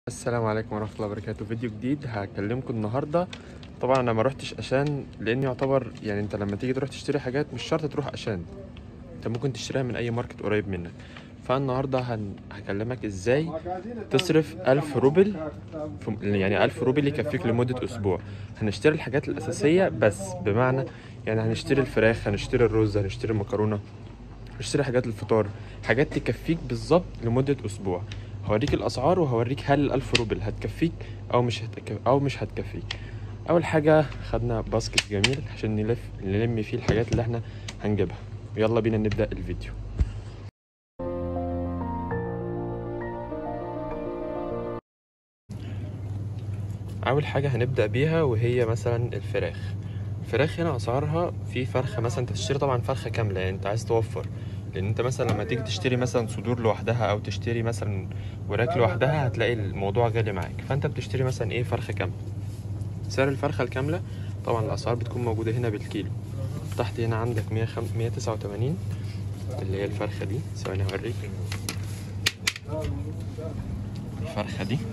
السلام عليكم ورحمة الله وبركاته فيديو جديد هكلمكم النهاردة طبعا انا ما روحتش عشان لان يعتبر يعني انت لما تيجي تروح تشتري حاجات مش شرط تروح عشان انت ممكن تشتريها من اي ماركت قريب منك فالنهاردة هن... هكلمك ازاي تصرف ألف روبل في... يعني ألف روبل يكفيك لمدة أسبوع هنشتري الحاجات الأساسية بس بمعنى يعني هنشتري الفراخ هنشتري الرز هنشتري المكرونة هنشتري حاجات الفطار حاجات تكفيك بالظبط لمدة أسبوع هوريك الأسعار وهوريك هل الألف روبل هتكفيك أو مش هتكفيك أو مش هتكفيك أول حاجة خدنا باسكت جميل عشان نلف نلم فيه الحاجات اللي احنا هنجيبها يلا بينا نبدأ الفيديو اول حاجه هنبدا بيها وهي مثلا الفراخ الفراخ هنا اسعارها في فرخه مثلا انت تشتري طبعا فرخه كامله يعني انت عايز توفر لان انت مثلا لما تيجي تشتري مثلا صدور لوحدها او تشتري مثلا وراك لوحدها هتلاقي الموضوع غالي معاك فانت بتشتري مثلا ايه فرخه كامله سعر الفرخه الكامله طبعا الاسعار بتكون موجوده هنا بالكيلو تحت هنا عندك 189 اللي هي الفرخه دي ثواني هوريك الفرخه دي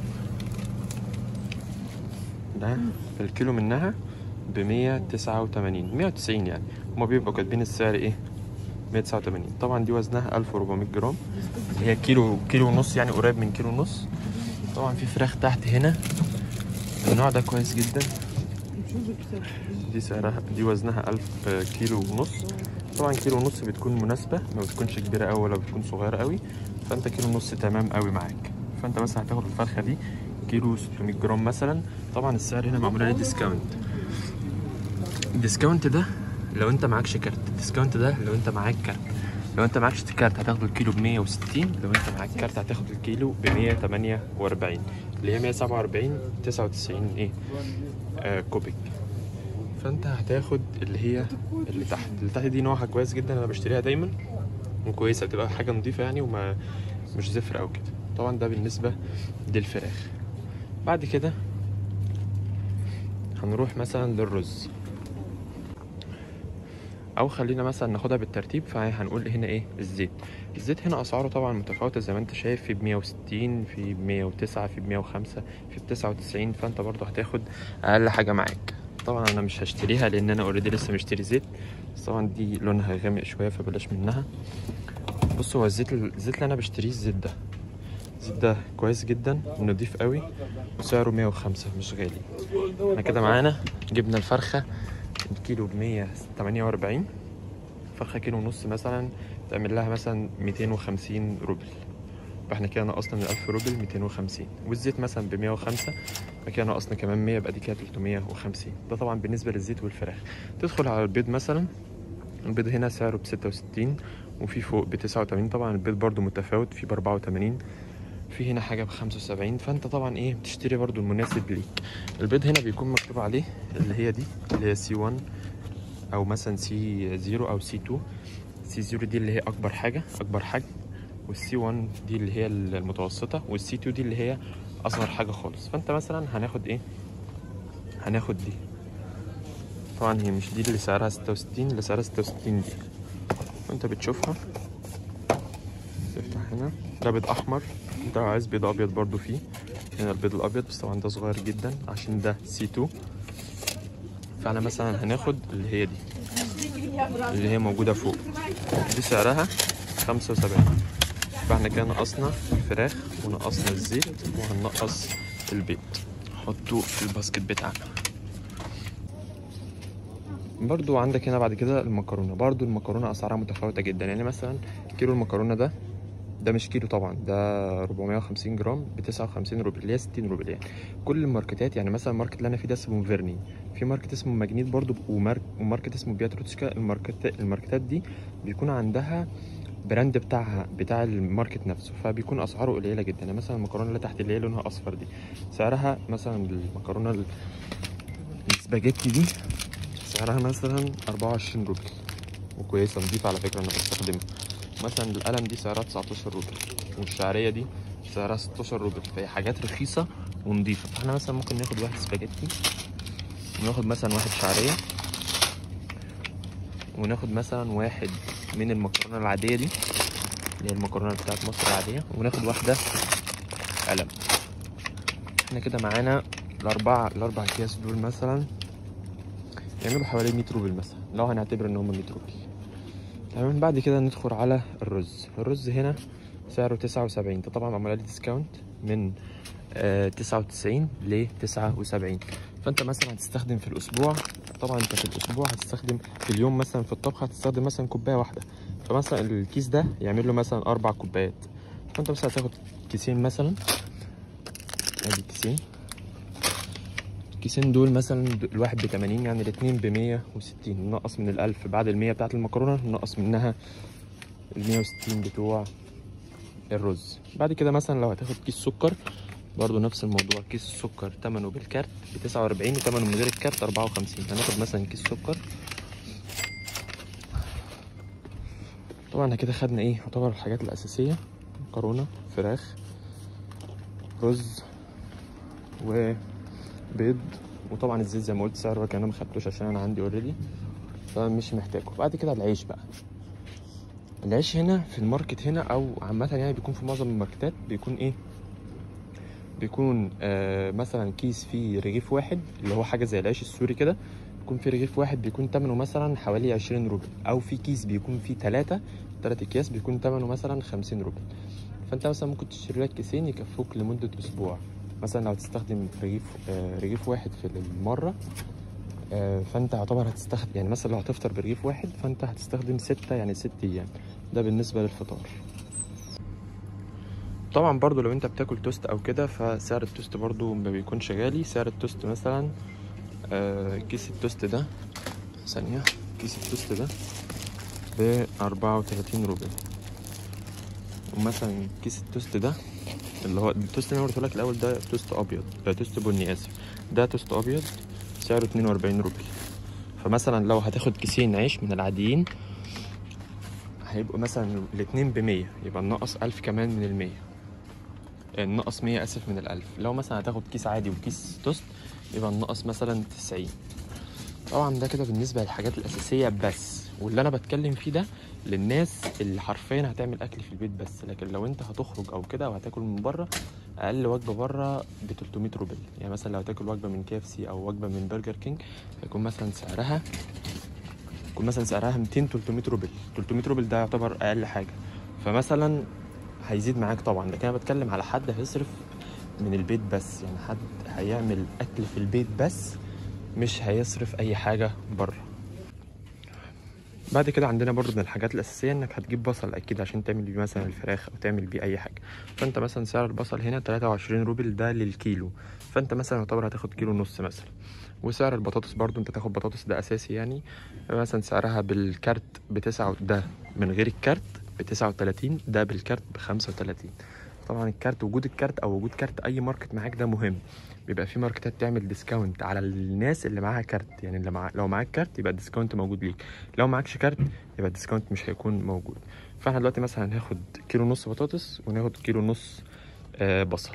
ده الكيلو منها ب 189 190 يعني هما بيبقوا كاتبين السعر ايه 189 طبعا دي وزنها 1400 جرام هي كيلو كيلو ونص يعني قريب من كيلو ونص طبعا في فراخ تحت هنا النوع ده كويس جدا دي سعرها دي وزنها 1000 كيلو ونص طبعا كيلو ونص بتكون مناسبة ما بتكونش كبيرة أوي ولا بتكون صغيرة أوي فأنت كيلو ونص تمام أوي معاك فأنت مثلا هتاخد الفرخة دي كيلو 600 جرام مثلا طبعا السعر هنا معمول عليه ديسكاونت الديسكاونت ده لو انت معكش كارت الديسكاونت ده لو انت معاك كارت لو انت معكش كارت هتاخد الكيلو ب 160 لو انت معاك كارت هتاخد الكيلو ب 148 اللي هي 147 99 ايه آه كوبيك فانت هتاخد اللي هي اللي تحت اللي تحت دي نوعها كويس جدا انا بشتريها دايما وكويسه بتبقى حاجه نظيفه يعني وما مش زفر او كده طبعا ده بالنسبه للفراخ بعد كده هنروح مثلا للرز او خلينا مثلا ناخدها بالترتيب فهنقول هنا ايه الزيت الزيت هنا اسعاره طبعا متفاوته زي ما انت شايف في ب 160 في ب 109 في ب 105 في ب 99 فانت برضو هتاخد اقل حاجه معاك طبعا انا مش هشتريها لان انا اوريدي لسه مشتري زيت بس طبعا دي لونها غامق شويه فبلاش منها بص هو الزيت الزيت اللي انا بشتريه الزيت ده الزيت ده كويس جدا ونضيف قوي وسعره 105 مش غالي احنا كده معانا جبنا الفرخه الكيلو ب 148 فرخه كيلو ونص مثلا تعمل لها مثلا 250 روبل فاحنا كده نقصنا من 1000 روبل 250 والزيت مثلا ب 105 فكده نقصنا كمان 100 يبقى دي كده 350 ده طبعا بالنسبه للزيت والفراخ تدخل على البيض مثلا البيض هنا سعره ب 66 وفي فوق ب 89 طبعا البيض برضو متفاوت في ب 84 في هنا حاجه ب 75 فانت طبعا ايه بتشتري برضو المناسب ليك البيض هنا بيكون مكتوب عليه اللي هي دي اللي هي سي 1 او مثلا سي 0 او سي 2 سي 0 دي اللي هي اكبر حاجه اكبر حجم والسي 1 دي اللي هي المتوسطه والسي 2 دي اللي هي اصغر حاجه خالص فانت مثلا هناخد ايه هناخد دي طبعا هي مش دي اللي سعرها 66 اللي سعرها 66 دي وانت بتشوفها تفتح هنا ده بيض احمر انت لو عايز بيض ابيض برضو فيه هنا البيض الابيض بس طبعا ده صغير جدا عشان ده سي 2 فاحنا مثلا هناخد اللي هي دي اللي هي موجوده فوق دي سعرها 75 فاحنا كده نقصنا الفراخ ونقصنا الزيت وهننقص البيض حطوه في الباسكت بتاعنا برضو عندك هنا بعد كده المكرونه برضو المكرونه اسعارها متفاوته جدا يعني مثلا كيلو المكرونه ده ده مش كيلو طبعا ده 450 جرام ب 59 روبل اللي هي 60 روبل يعني كل الماركتات يعني مثلا الماركت اللي انا فيه ده اسمه فيرني في ماركت اسمه ماجنيت برضو ومارك وماركت اسمه بياتروتشكا الماركت الماركتات دي بيكون عندها براند بتاعها بتاع الماركت نفسه فبيكون اسعاره قليله جدا يعني مثلا المكرونه اللي تحت اللي هي لونها اصفر دي سعرها مثلا المكرونه السباجيتي دي سعرها مثلا 24 روبل وكويسه نضيفه على فكره انا بستخدمها مثلا القلم دي سعرها 19 روبل والشعريه دي سعرها 16 روبل فهي حاجات رخيصه ونضيفه فاحنا مثلا ممكن ناخد واحد سباجيتي وناخد مثلا واحد شعريه وناخد مثلا واحد من المكرونه العاديه دي اللي هي المكرونه بتاعت مصر العاديه وناخد واحده قلم احنا كده معانا الاربعه الاربع اكياس دول مثلا يعملوا حوالي 100 روبل مثلا لو هنعتبر ان هم 100 روبل تمام بعد كده ندخل على الرز الرز هنا سعره 79 ده طبعا معمول عليه ديسكاونت من آه 99 ل 79 فانت مثلا هتستخدم في الاسبوع طبعا انت في الاسبوع هتستخدم في اليوم مثلا في الطبخ هتستخدم مثلا كوبايه واحده فمثلا الكيس ده يعمل له مثلا اربع كوبايات فانت مثلا هتاخد كيسين مثلا ادي كيسين الكيسين دول مثلا الواحد ب 80 يعني الاتنين ب 160 نقص من الألف بعد ال 100 بتاعت المكرونة نقص منها ال 160 بتوع الرز بعد كده مثلا لو هتاخد كيس سكر برضو نفس الموضوع كيس السكر تمنه بالكارت ب 49 وتمنه من غير الكارت 54 هناخد مثلا كيس سكر طبعا كده خدنا ايه يعتبر الحاجات الأساسية مكرونة فراخ رز وبيض وطبعا الزيت زي ما قلت سعره كان انا ما خدتوش عشان انا عندي اوريدي فمش محتاجه بعد كده العيش بقى العيش هنا في الماركت هنا او عامه يعني بيكون في معظم الماركتات بيكون ايه بيكون آه مثلا كيس فيه رغيف واحد اللي هو حاجه زي العيش السوري كده بيكون فيه رغيف واحد بيكون تمنه مثلا حوالي 20 روبل او في كيس بيكون فيه ثلاثة ثلاثة اكياس بيكون تمنه مثلا 50 روبل فانت مثلا ممكن تشتري لك كيسين يكفوك لمده اسبوع مثلا لو تستخدم رغيف آه رغيف واحد في المره آه فانت يعتبر هتستخدم يعني مثلا لو هتفطر برغيف واحد فانت هتستخدم ستة يعني ست ايام ده بالنسبه للفطار طبعا برضو لو انت بتاكل توست او كده فسعر التوست برضو ما بيكونش غالي سعر التوست مثلا آه كيس التوست ده ثانية كيس التوست ده ب 34 روبل ومثلا كيس التوست ده اللي هو التوست اللي انا قلت لك الاول ده توست ابيض ده توست بني اسف ده توست ابيض سعره 42 روبل فمثلا لو هتاخد كيسين عيش من العاديين هيبقوا مثلا الاتنين بمية يبقى نقص ألف كمان من المية نقص مية أسف من الألف لو مثلا هتاخد كيس عادي وكيس توست يبقى نقص مثلا تسعين طبعا ده كده بالنسبة للحاجات الأساسية بس واللي أنا بتكلم فيه ده للناس اللي حرفيا هتعمل أكل في البيت بس لكن لو أنت هتخرج أو كده أو هتاكل من بره أقل وجبة بره ب 300 روبل يعني مثلا لو هتاكل وجبة من كي اف سي أو وجبة من برجر كينج هيكون مثلا سعرها يكون مثلا سعرها 200 300 روبل 300 روبل ده يعتبر اقل حاجه فمثلا هيزيد معاك طبعا لكن انا بتكلم على حد هيصرف من البيت بس يعني حد هيعمل اكل في البيت بس مش هيصرف اي حاجه بره بعد كده عندنا برضو من الحاجات الاساسيه انك هتجيب بصل اكيد عشان تعمل بيه مثلا الفراخ او تعمل بيه اي حاجه فانت مثلا سعر البصل هنا 23 روبل ده للكيلو فانت مثلا يعتبر هتاخد كيلو ونص مثلا وسعر البطاطس برضو انت تاخد بطاطس ده اساسي يعني مثلا سعرها بالكارت بتسعة ده من غير الكارت بتسعة وتلاتين ده بالكارت بخمسة وتلاتين طبعا الكارت وجود الكارت او وجود كارت اي ماركت معاك ده مهم بيبقى في ماركتات تعمل ديسكاونت على الناس اللي معاها كارت يعني اللي مع... لو معاك كارت يبقى الديسكاونت موجود ليك لو معاكش كارت يبقى الديسكاونت مش هيكون موجود فاحنا دلوقتي مثلا هناخد كيلو ونص بطاطس وناخد كيلو ونص آه بصل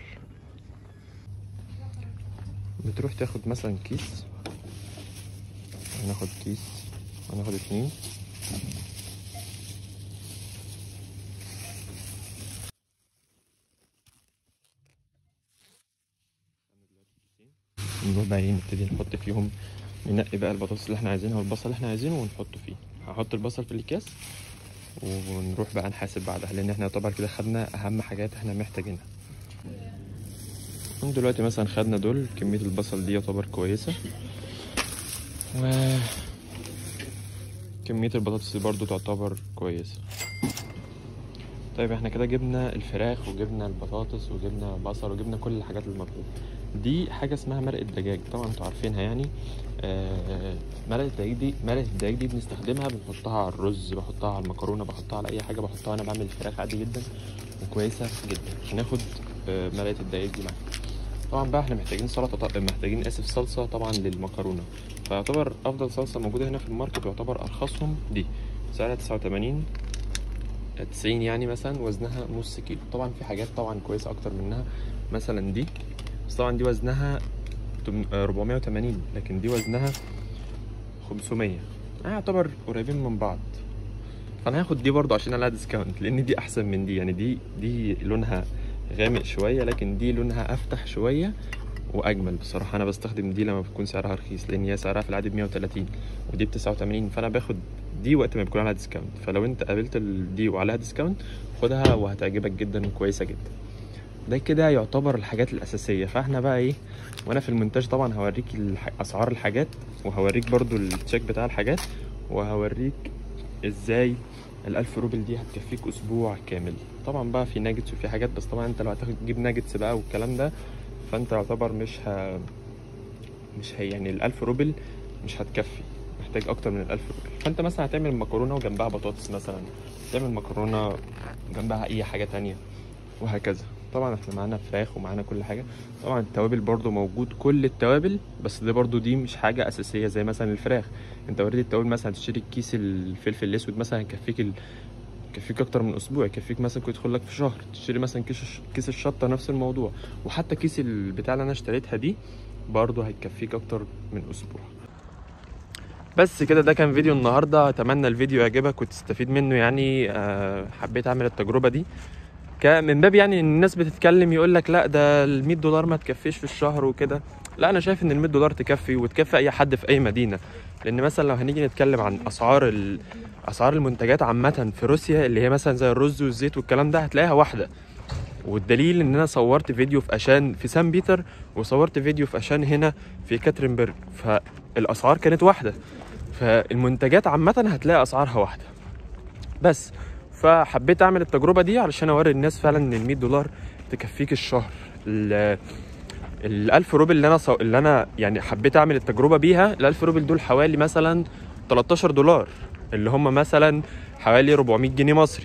بتروح تاخد مثلا كيس هناخد كيس هناخد اتنين نروح بقى ايه نبتدي نحط فيهم ننقي بقى البطاطس اللي احنا عايزينها والبصل اللي احنا عايزينه ونحطه فيه هحط البصل في الاكياس ونروح بقى نحاسب بعدها لان احنا طبعا كده خدنا اهم حاجات احنا محتاجينها دلوقتي مثلا خدنا دول كمية البصل دي يعتبر كويسة و كمية البطاطس دي برضو تعتبر كويسة طيب احنا كده جبنا الفراخ وجبنا البطاطس وجبنا البصل وجبنا كل الحاجات المطلوبة دي حاجة اسمها مرقة دجاج طبعا انتوا عارفينها يعني آه مرقة الدجاج دي مرقة الدجاج دي بنستخدمها بنحطها على الرز بحطها على المكرونة بحطها على أي حاجة بحطها أنا بعمل الفراخ عادي جدا وكويسة جدا هناخد آه مرقة الدجاج دي معانا طبعا بقى احنا محتاجين سلطه طبعا محتاجين اسف صلصه طبعا للمكرونه فيعتبر افضل صلصه موجوده هنا في الماركت ويعتبر ارخصهم دي سعرها 89 90 يعني مثلا وزنها نص كيلو طبعا في حاجات طبعا كويسه اكتر منها مثلا دي بس طبعا دي وزنها 480 لكن دي وزنها 500 يعتبر قريبين من بعض فانا هاخد دي برضو عشان عليها ديسكاونت لان دي احسن من دي يعني دي دي لونها غامق شويه لكن دي لونها افتح شويه واجمل بصراحه انا بستخدم دي لما بتكون سعرها رخيص لان هي سعرها في العادي ب 130 ودي ب 89 فانا باخد دي وقت ما بيكون عليها ديسكاونت فلو انت قابلت ال- دي وعليها ديسكاونت خدها وهتعجبك جدا وكويسه جدا ده كده يعتبر الحاجات الاساسيه فاحنا بقى ايه وانا في المونتاج طبعا هوريك الح... اسعار الحاجات وهوريك برضو التشيك بتاع الحاجات وهوريك ازاي الألف روبل دي هتكفيك أسبوع كامل طبعا بقى في ناجتس وفي حاجات بس طبعا انت لو هتاخد تجيب ناجتس بقى والكلام ده فانت يعتبر مش ه... مش هي يعني الألف روبل مش هتكفي محتاج أكتر من الألف روبل فانت مثلا هتعمل مكرونة وجنبها بطاطس مثلا تعمل مكرونة جنبها أي حاجة تانية وهكذا طبعا احنا معانا فراخ ومعانا كل حاجة طبعا التوابل برضو موجود كل التوابل بس ده برضو دي مش حاجة أساسية زي مثلا الفراخ انت اوريدي التوابل مثلا تشتري كيس الفلفل الأسود مثلا يكفيك ال... يكفيك اكتر من اسبوع يكفيك مثلا ممكن يدخل لك في شهر تشتري مثلا كيس كيس الشطه نفس الموضوع وحتى كيس البتاع اللي انا اشتريتها دي برضه هيكفيك اكتر من اسبوع بس كده ده كان فيديو النهارده اتمنى الفيديو يعجبك وتستفيد منه يعني آه، حبيت اعمل التجربه دي ك- من باب يعني ان الناس بتتكلم يقول لك لا ده ال 100 دولار ما تكفيش في الشهر وكده لا انا شايف ان ال 100 دولار تكفي وتكفي اي حد في اي مدينه لان مثلا لو هنيجي نتكلم عن اسعار ال... اسعار المنتجات عامه في روسيا اللي هي مثلا زي الرز والزيت والكلام ده هتلاقيها واحده والدليل ان انا صورت فيديو في اشان في سان بيتر وصورت فيديو في اشان هنا في كاترينبرج فالاسعار كانت واحده فالمنتجات عامه هتلاقي اسعارها واحده بس فحبيت اعمل التجربه دي علشان اوري الناس فعلا ان ال 100 دولار تكفيك الشهر ال ال 1000 روبل اللي انا صو... اللي انا يعني حبيت اعمل التجربه بيها ال 1000 روبل دول حوالي مثلا 13 دولار اللي هم مثلا حوالي 400 جنيه مصري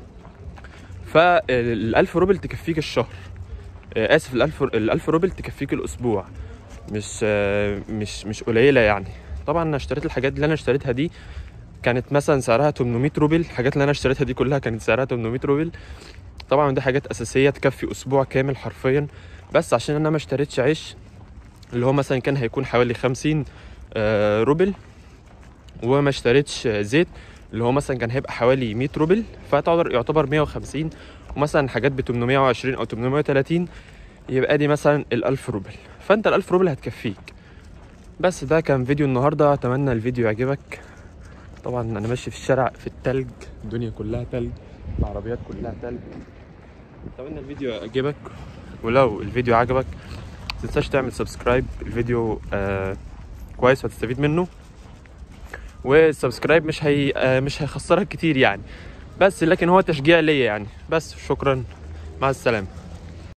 فال 1000 روبل تكفيك الشهر آه، اسف ال 1000 ال 1000 روبل تكفيك الاسبوع مش آه، مش مش قليله يعني طبعا انا اشتريت الحاجات اللي انا اشتريتها دي كانت مثلا سعرها 800 روبل الحاجات اللي انا اشتريتها دي كلها كانت سعرها 800 روبل طبعا دي حاجات اساسيه تكفي اسبوع كامل حرفيا بس عشان انا ما اشتريتش عيش اللي هو مثلا كان هيكون حوالي 50 آه، روبل وما اشتريتش زيت اللي هو مثلا كان هيبقى حوالي 100 روبل فتعتبر يعتبر 150 ومثلا حاجات ب 820 او 830 يبقى دي مثلا ال 1000 روبل فانت ال 1000 روبل هتكفيك بس ده كان فيديو النهارده اتمنى الفيديو يعجبك طبعا انا ماشي في الشارع في التلج الدنيا كلها تلج العربيات كلها تلج اتمنى الفيديو يعجبك ولو الفيديو عجبك متنساش تعمل سبسكرايب الفيديو آه كويس وهتستفيد منه والسبسكرايب مش هي آه مش هيخسرك كتير يعني بس لكن هو تشجيع ليا يعني بس شكرا مع السلامه